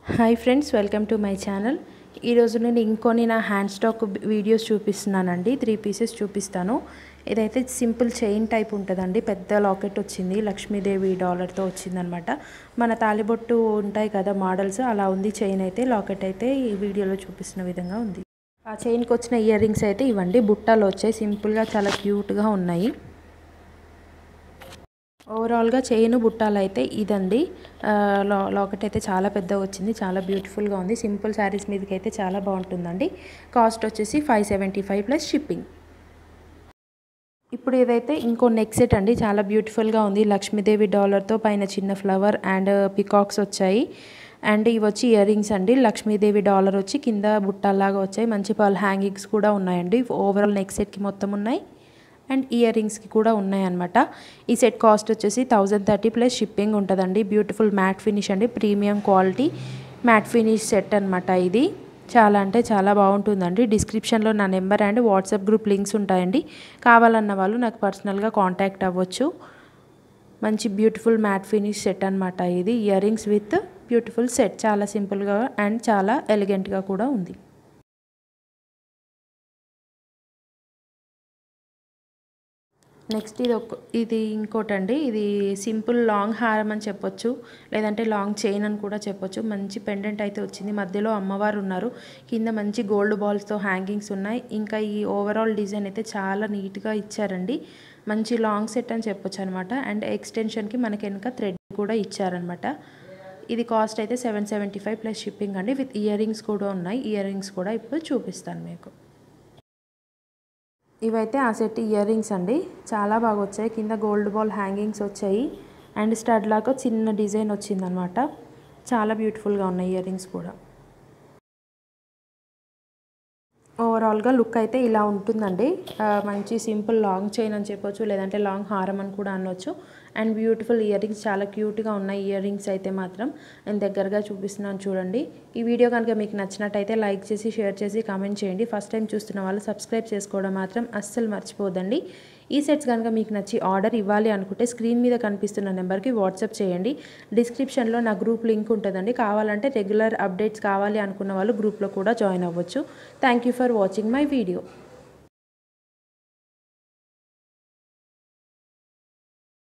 hi friends welcome to my channel ఈరోజు నేను ఇంకొన్ని నా హ్యాండ్ స్టాక్ వీడియోస్ చూపిస్తున్నానండి త్రీ పీసెస్ చూపిస్తాను ఇదైతే సింపుల్ చైన్ టైప్ ఉంటుందండి పెద్ద లాకెట్ వచ్చింది లక్ష్మీదేవి డాలర్తో వచ్చిందనమాట మన తాలిబొట్టు ఉంటాయి కదా మోడల్స్ అలా ఉంది చైన్ అయితే లాకెట్ అయితే ఈ వీడియోలో చూపిస్తున్న విధంగా ఉంది ఆ చైన్కి వచ్చిన ఇయర్ రింగ్స్ అయితే ఇవ్వండి బుట్టాలు వచ్చాయి సింపుల్గా చాలా క్యూట్గా ఉన్నాయి ఓవరాల్గా చైన్ బుట్టాలు అయితే ఇదండి లాకెట్ అయితే చాలా పెద్ద వచ్చింది చాలా బ్యూటిఫుల్గా ఉంది సింపుల్ శారీస్ మీదకి అయితే చాలా బాగుంటుందండి కాస్ట్ వచ్చేసి five seventy five plus shipping ఇప్పుడు ఇదైతే ఇంకో నెక్ సెట్ అండి చాలా బ్యూటిఫుల్గా ఉంది లక్ష్మీదేవి డాలర్తో పైన చిన్న ఫ్లవర్ అండ్ పికాక్స్ వచ్చాయి అండ్ ఇవి వచ్చి ఇయర్ రింగ్స్ అండి లక్ష్మీదేవి డాలర్ వచ్చి కింద బుట్టల్లాగా వచ్చాయి మంచి పల్ హ్యాంగింగ్స్ కూడా ఉన్నాయండి ఓవరాల్ నెక్ సెట్కి మొత్తం ఉన్నాయి అండ్ ఇయర్ రింగ్స్కి కూడా ఉన్నాయన్నమాట ఈ సెట్ కాస్ట్ వచ్చేసి థౌజండ్ థర్టీ ప్లస్ షిప్పింగ్ ఉంటుందండి బ్యూటిఫుల్ మ్యాట్ ఫినిష్ అండి premium quality matte finish set అనమాట ఇది చాలా అంటే చాలా బాగుంటుందండి డిస్క్రిప్షన్లో నా number and WhatsApp group links ఉంటాయండి కావాలన్న వాళ్ళు నాకు పర్సనల్గా కాంటాక్ట్ అవ్వచ్చు మంచి బ్యూటిఫుల్ మ్యాట్ ఫినిష్ సెట్ అనమాట ఇది earrings with beautiful set చాలా సింపుల్గా అండ్ చాలా ఎలిగెంట్గా కూడా ఉంది నెక్స్ట్ ఇది ఒక ఇది ఇంకోటండి ఇది సింపుల్ లాంగ్ హారం అని చెప్పొచ్చు లేదంటే లాంగ్ చైన్ అని కూడా చెప్పొచ్చు మంచి పెండెంట్ అయితే వచ్చింది మధ్యలో అమ్మవారు ఉన్నారు కింద మంచి గోల్డ్ బాల్స్తో హ్యాంగింగ్స్ ఉన్నాయి ఇంకా ఈ ఓవరాల్ డిజైన్ అయితే చాలా నీట్గా ఇచ్చారండి మంచి లాంగ్ సెట్ అని చెప్పొచ్చు అనమాట అండ్ ఎక్స్టెన్షన్కి మనకి వెనక థ్రెడ్ కూడా ఇచ్చారనమాట ఇది కాస్ట్ అయితే seven seventy five plus shipping అండి విత్ ఇయర్ రింగ్స్ కూడా ఉన్నాయి ఇయర్ రింగ్స్ కూడా ఇప్పుడు చూపిస్తాను మీకు ఇవైతే ఆ సెట్ ఇయర్ రింగ్స్ అండి చాలా బాగా వచ్చాయి కింద గోల్డ్ బాల్ హ్యాంగింగ్స్ వచ్చాయి అండ్ స్టడ్ లాగా చిన్న డిజైన్ వచ్చిందనమాట చాలా బ్యూటిఫుల్గా ఉన్నాయి ఇయర్ రింగ్స్ కూడా ఓవరాల్గా లుక్ అయితే ఇలా ఉంటుందండి మంచి సింపుల్ లాంగ్ చైన్ అని చెప్పొచ్చు లేదంటే లాంగ్ హారం అని కూడా అనొచ్చు అండ్ బ్యూటిఫుల్ ఇయర్ రింగ్స్ చాలా క్యూట్గా ఉన్నాయి ఇయర్ రింగ్స్ అయితే మాత్రం నేను దగ్గరగా చూపిస్తున్నాను చూడండి ఈ వీడియో కనుక మీకు నచ్చినట్టయితే లైక్ చేసి షేర్ చేసి కామెంట్ చేయండి ఫస్ట్ టైం చూస్తున్న వాళ్ళు సబ్స్క్రైబ్ చేసుకోవడం మాత్రం అస్సలు మర్చిపోదండి ఈ సెట్స్ కనుక మీకు నచ్చి ఆర్డర్ ఇవ్వాలి అనుకుంటే స్క్రీన్ మీద కనిపిస్తున్న నెంబర్కి వాట్సాప్ చేయండి డిస్క్రిప్షన్లో నా గ్రూప్ లింక్ ఉంటుందండి కావాలంటే రెగ్యులర్ అప్డేట్స్ కావాలి అనుకున్న వాళ్ళు గ్రూప్లో కూడా జాయిన్ అవ్వచ్చు thank for watching my video